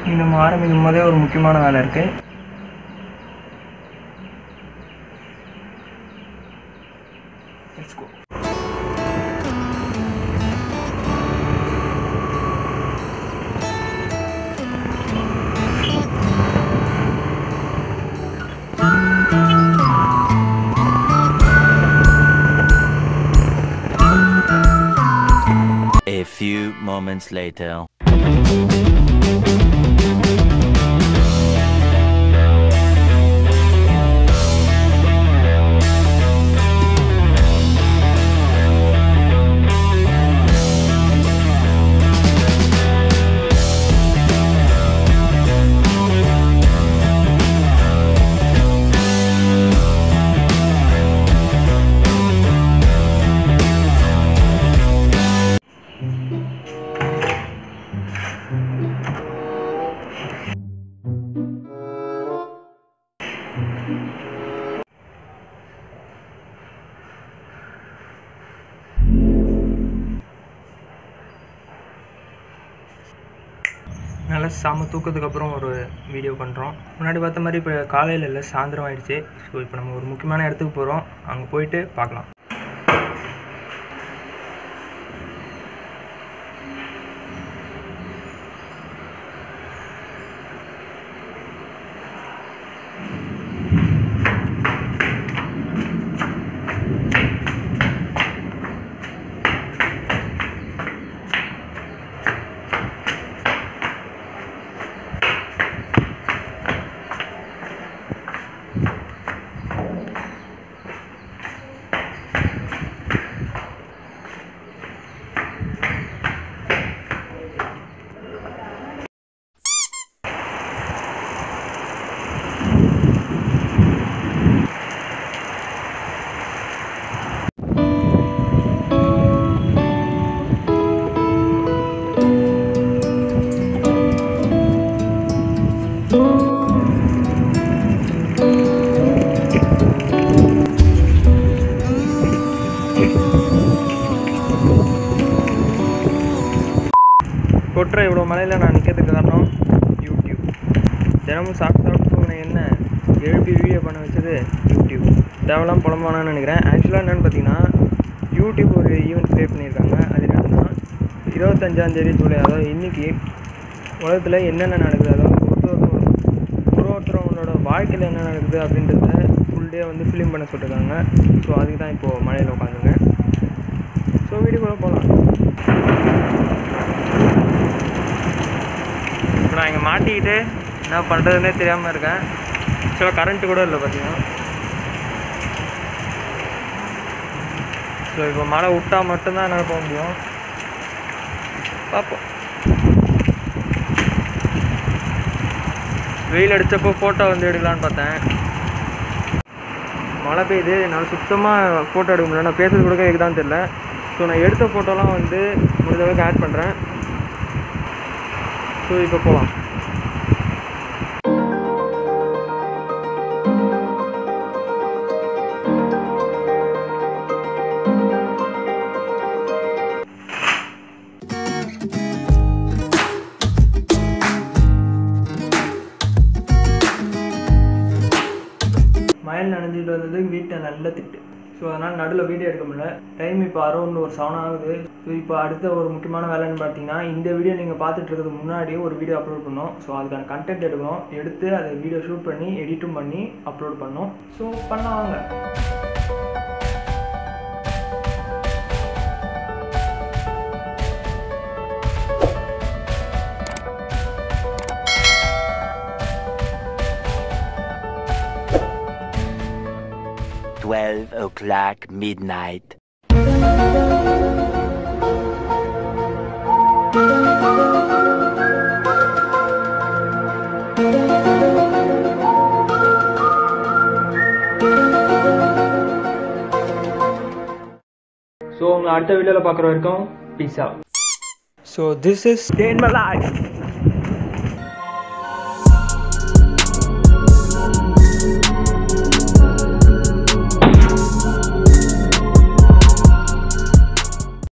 இனி நம்ம ஆரம்பிக்கும் போதே ஒரு முக்கியமான வேலை இருக்குது Let's go. A few moments later. நல்லா செம தூக்கத்துக்கு அப்புறம் ஒரு வீடியோ பண்ணுறோம் முன்னாடி பார்த்த மாதிரி இப்போ காலையில் இல்லை சாயந்தரம் ஆயிடுச்சு ஸோ இப்போ நம்ம ஒரு முக்கியமான இடத்துக்கு போகிறோம் அங்கே போயிட்டு பார்க்கலாம் கொட்டுற இவ்வளோ மலையில் நான் நிற்கிறதுக்கு காரணம் யூடியூப் தினமும் சாப்பிட்டு சாப்பிட்டு தூங்கின என்ன எழுப்பி வீடியோ பண்ண வச்சது யூடியூப் தேவையெல்லாம் புலம்பானான்னு நினைக்கிறேன் ஆக்சுவலாக என்னென்னு பார்த்தீங்கன்னா யூடியூப் ஒரு ஈவெண்ட் க்ரியேட் பண்ணியிருக்காங்க அது என்னன்னா இருபத்தஞ்சாந்தேதி ஜூலை அதாவது இன்றைக்கி உலகத்தில் என்னென்ன நடக்குது அதாவது ஒருத்தர் ஒரு ஒருத்தரவங்களோட வாழ்க்கையில் என்ன நடக்குது அப்படின்றத ஃபுல் டே வந்து ஃபிலிம் பண்ண சொல்லியிருக்காங்க ஸோ அதுக்கு தான் இப்போது மலையில் உட்காந்துங்க ஸோ வீடியோக்குள்ளே போகலாம் இப்போ நான் இங்கே மாட்டிக்கிட்டு என்ன பண்ணுறதுனே தெரியாமல் இருக்கேன் ஆக்சுவலாக கரண்ட்டு கூட இல்லை பார்த்தீங்கன்னா ஸோ இப்போ மழை விட்டா மட்டும்தான் என்னால் போக முடியும் பார்ப்போம் வெயில் அடித்தப்போ ஃபோட்டோ வந்து எடுக்கலான்னு பார்த்தேன் மழை பெய்யுது என்னால் சுத்தமாக ஃபோட்டோ எடுக்க முடியல நான் பேசுறது கூட கேட்குதான்னு தெரில ஸோ நான் எடுத்த ஃபோட்டோலாம் வந்து முடிஞ்ச அளவுக்கு ஆட் பண்ணுறேன் ஸோ இப்போ போகலாம் மயில் நனைஞ்சிட்டு வந்தது வீட்டில் நல்ல திட்டு ஸோ அதனால் நடுவில் வீடியோ எடுக்க முடியல டைம் இப்போ அரௌண்ட் ஒரு செவன் ஆகுது ஸோ இப்போ அடுத்த ஒரு முக்கியமான வேலைன்னு பார்த்தீங்கன்னா இந்த வீடியோ நீங்கள் பார்த்துட்டு இருக்கிறதுக்கு முன்னாடி ஒரு வீடியோ அப்லோட் பண்ணோம் ஸோ அதுக்கான கண்டென்ட் எடுக்கணும் எடுத்து அதை வீடியோ ஷூட் பண்ணி எடிட்டும் பண்ணி அப்லோட் பண்ணோம் ஸோ பண்ணலாம் வாங்க Twelve o'clock midnight. ஸோ உங்களை அடுத்த வீடியோவில் பார்க்குற வரைக்கும் பீஸா so this is day in my life